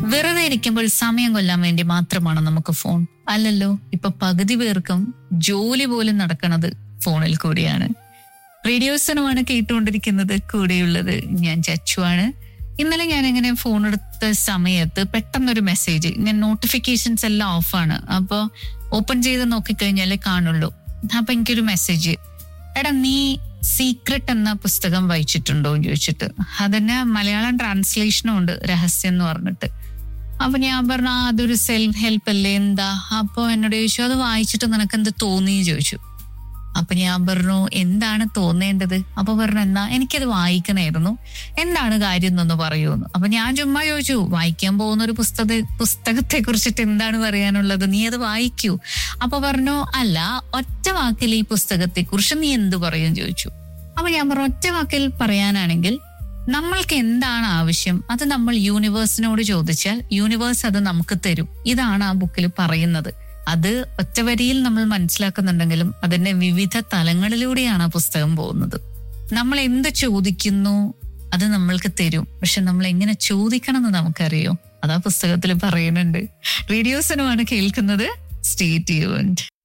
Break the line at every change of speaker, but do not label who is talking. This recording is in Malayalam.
വെറുതെ ഇരിക്കുമ്പോൾ സമയം കൊല്ലാൻ വേണ്ടി മാത്രമാണ് നമുക്ക് ഫോൺ അല്ലല്ലോ ഇപ്പൊ പകുതി പേർക്കും ജോലി പോലും നടക്കുന്നത് ഫോണിൽ കൂടിയാണ് റേഡിയോസനുമാണ് കേട്ടുകൊണ്ടിരിക്കുന്നത് കൂടെയുള്ളത് ഞാൻ ചച്ചുവാണ് ഇന്നലെ ഞാൻ ഇങ്ങനെ ഫോൺ എടുത്ത സമയത്ത് പെട്ടെന്നൊരു മെസ്സേജ് ഞാൻ നോട്ടിഫിക്കേഷൻസ് എല്ലാം ഓഫാണ് അപ്പോൾ ഓപ്പൺ ചെയ്ത് നോക്കിക്കഴിഞ്ഞാലേ കാണുള്ളൂ അപ്പൊ എനിക്കൊരു മെസ്സേജ് എടാ നീ സീക്രട്ട് എന്ന പുസ്തകം വായിച്ചിട്ടുണ്ടോ എന്ന് ചോദിച്ചിട്ട് അതന്നെ മലയാളം ട്രാൻസ്ലേഷനും ഉണ്ട് രഹസ്യം എന്ന് പറഞ്ഞിട്ട് അപ്പൊ ഞാൻ പറഞ്ഞു "ആ, അതൊരു സെൽഫ് ഹെൽപ്പ് അല്ലേ എന്താ അപ്പൊ എന്നോട് ചോദിച്ചു അത് വായിച്ചിട്ട് നിനക്ക് എന്ത് തോന്നി ചോദിച്ചു അപ്പൊ ഞാൻ പറഞ്ഞു എന്താണ് തോന്നേണ്ടത് അപ്പൊ പറഞ്ഞു എന്നാ എനിക്കത് വായിക്കണമായിരുന്നു എന്താണ് കാര്യം എന്നൊന്ന് പറയൂന്ന് അപ്പൊ ഞാൻ ചുമ്മാ ചോദിച്ചു വായിക്കാൻ പോകുന്ന ഒരു പുസ്തക പുസ്തകത്തെ കുറിച്ചിട്ട് എന്താണ് പറയാനുള്ളത് നീ അത് വായിക്കൂ അപ്പൊ പറഞ്ഞു അല്ല ഒറ്റ വാക്കിൽ ഈ പുസ്തകത്തെ കുറിച്ച് നീ എന്ത് പറയും ചോദിച്ചു അപ്പൊ ഞാൻ പറഞ്ഞു ഒറ്റ വാക്കിൽ പറയാനാണെങ്കിൽ നമ്മൾക്ക് എന്താണ് ആവശ്യം അത് നമ്മൾ യൂണിവേഴ്സിനോട് ചോദിച്ചാൽ യൂണിവേഴ്സ് അത് നമുക്ക് തരും ഇതാണ് ആ ബുക്കിൽ പറയുന്നത് അത് ഒറ്റവരിയിൽ നമ്മൾ മനസ്സിലാക്കുന്നുണ്ടെങ്കിലും അതിന്റെ വിവിധ തലങ്ങളിലൂടെയാണ് ആ പുസ്തകം പോകുന്നത് നമ്മൾ എന്ത് ചോദിക്കുന്നു അത് നമ്മൾക്ക് തരും പക്ഷെ നമ്മൾ എങ്ങനെ ചോദിക്കണം എന്ന് നമുക്കറിയോ അതാ പുസ്തകത്തിൽ പറയുന്നുണ്ട് റേഡിയോസിനുമാണ് കേൾക്കുന്നത് സ്റ്റേറ്റ് യൂണ്ട്